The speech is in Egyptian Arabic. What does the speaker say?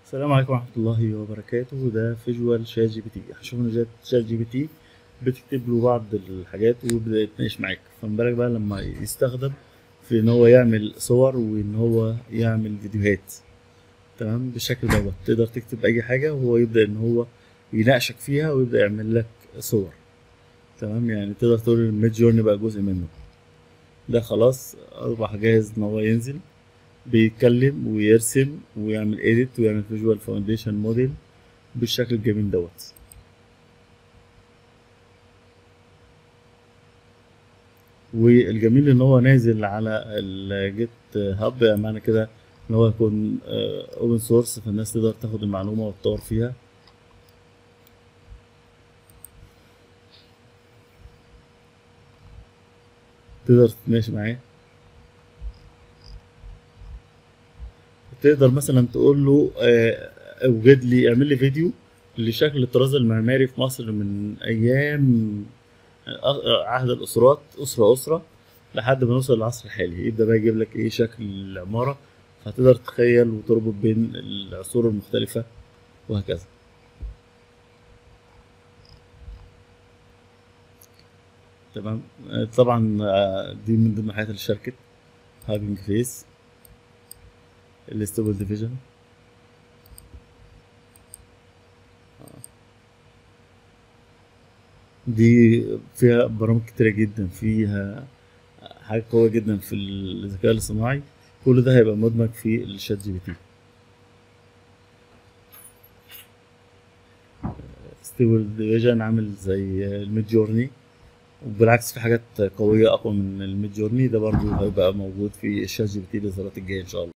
السلام عليكم ورحمة الله وبركاته ده فيجوال شات جي بي تي هنشوف ان جات- شات جي بي تي بتكتب له بعض الحاجات ويبدأ يتناقش معاك فما بالك بقى لما يستخدم في ان هو يعمل صور وان هو يعمل فيديوهات تمام بالشكل دوت تقدر تكتب اي حاجة وهو يبدأ ان هو يناقشك فيها ويبدأ يعمل لك صور تمام يعني تقدر تقول الميد جورني بقى جزء منه ده خلاص اصبح جاهز ان هو ينزل بيتكلم ويرسم ويعمل ايديت ويعمل فيجوال فاونديشن موديل بالشكل الجميل دوت والجميل ان هو نازل على الجيت هاب يعني معنى كده ان هو يكون اوبن سورس فالناس تقدر تاخد المعلومه وتطور فيها تقدر تتناقش معاه تقدر مثلا تقول له آه، اوجد لي اعمل لي فيديو لشكل الطراز المعماري في مصر من ايام آه، عهد الاسرات اسره اسره لحد ما نوصل للعصر الحالي يبدا بقى يجيب لك ايه شكل العماره فتقدر تتخيل وتربط بين العصور المختلفه وهكذا تمام آه، طبعا آه، دي من ضمن الحاجات اللي شاركت هاجنج فيس الاستبل ديفيجن دي فيها برامج كتيرة جدا فيها حاجة قوية جدا في الذكاء الاصطناعي كل ده هيبقى مدمج في الشات جي بي تي ستيبل ديفيجن عامل زي الميد جورني وبالعكس في حاجات قوية أقوى من الميد جورني ده برضو هيبقى موجود في الشات جي بي تي الإصدارات الجاية إن شاء الله